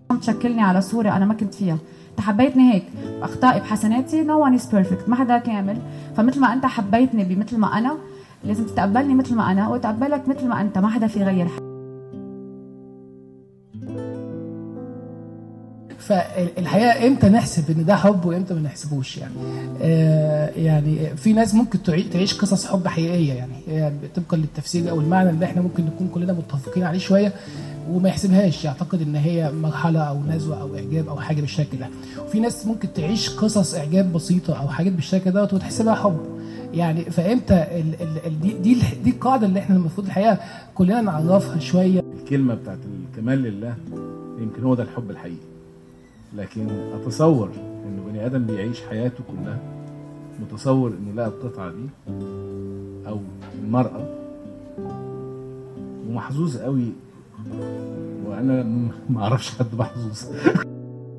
تشكلني على صوره انا ما كنت فيها انت حبيتني هيك اخطائي بحسناتي نو ون از بيرفكت ما حدا كامل فمثل ما انت حبيتني بمثل ما انا لازم تتقبلني مثل ما انا واتقبلك مثل ما انت ما حدا في غير فالحقيقه امتى نحسب ان ده حب وامتى ما نحسبوش يعني آه يعني في ناس ممكن تعيش قصص حب حقيقيه يعني, يعني طبقا للتفسير او المعنى اللي احنا ممكن نكون كلنا متفقين عليه شويه وما يحسبهاش يعتقد ان هي مرحله او نزوه او اعجاب او حاجه بالشكل ده وفي ناس ممكن تعيش قصص اعجاب بسيطه او حاجات بالشكل ده وتحسبها حب يعني فامتى ال ال دي دي دي القاعده اللي احنا المفروض الحقيقه كلنا نعرفها شويه الكلمه بتاعت الكمال لله يمكن هو ده الحب الحقيقي لكن اتصور انه بني ادم بيعيش حياته كلها متصور انه لقى القطعه دي او المراه ومحظوظ قوي وانا ما اعرفش حد محظوظ